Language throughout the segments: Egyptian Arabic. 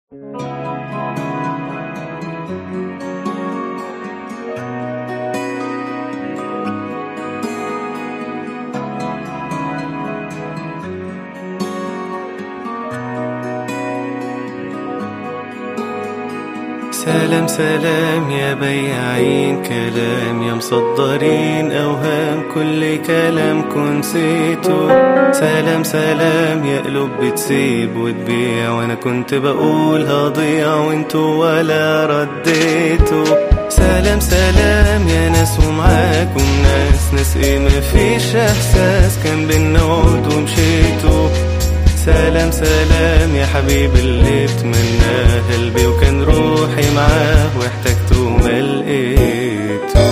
سلام سلام يا بياعين كلام يا مصدرين أوهام كل كلامكم نسيتو سلام سلام يا قلوب بتسيب وتبيع وأنا كنت بقول هضيع وانتو ولا رديتو سلام سلام يا ناس ومعاكم ناس ناس ايه مفيش احساس كان بينا وعد ومشيتوا سلام سلام يا حبيبي اللي اتمناه قلبي وكان روحي معاه واحتجته ما لقيته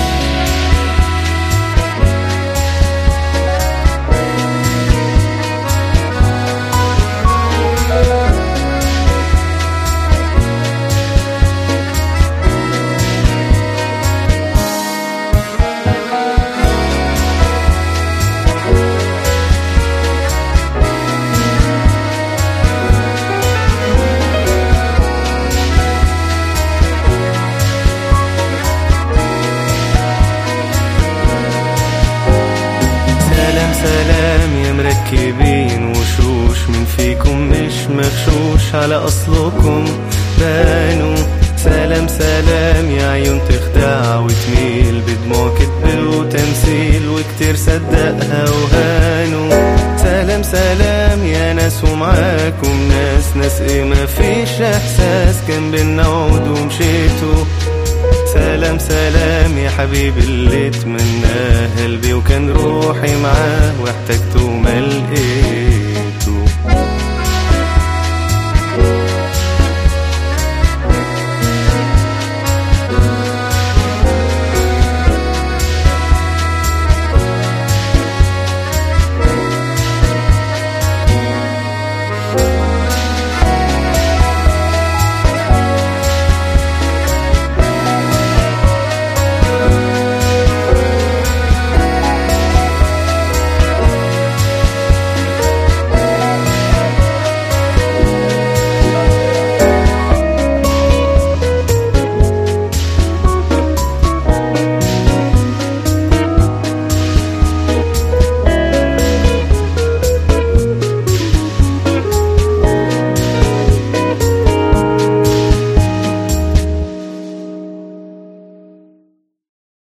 سلام سلام يا مركبين وشوش من فيكم مش مغشوش على أصلكم بانوا سلام سلام يا عيون تخدع وتميل بدموع كدب وتمثيل وكتير صدقها وهانوا سلام سلام يا ناس ومعاكم ناس ناس ايه مفيش احساس كان بينا وعد ومشيتوا سلام سلام يا حبيبي اللي اتمناه قلبي وكان روحي معاه واحتجته ما لقيت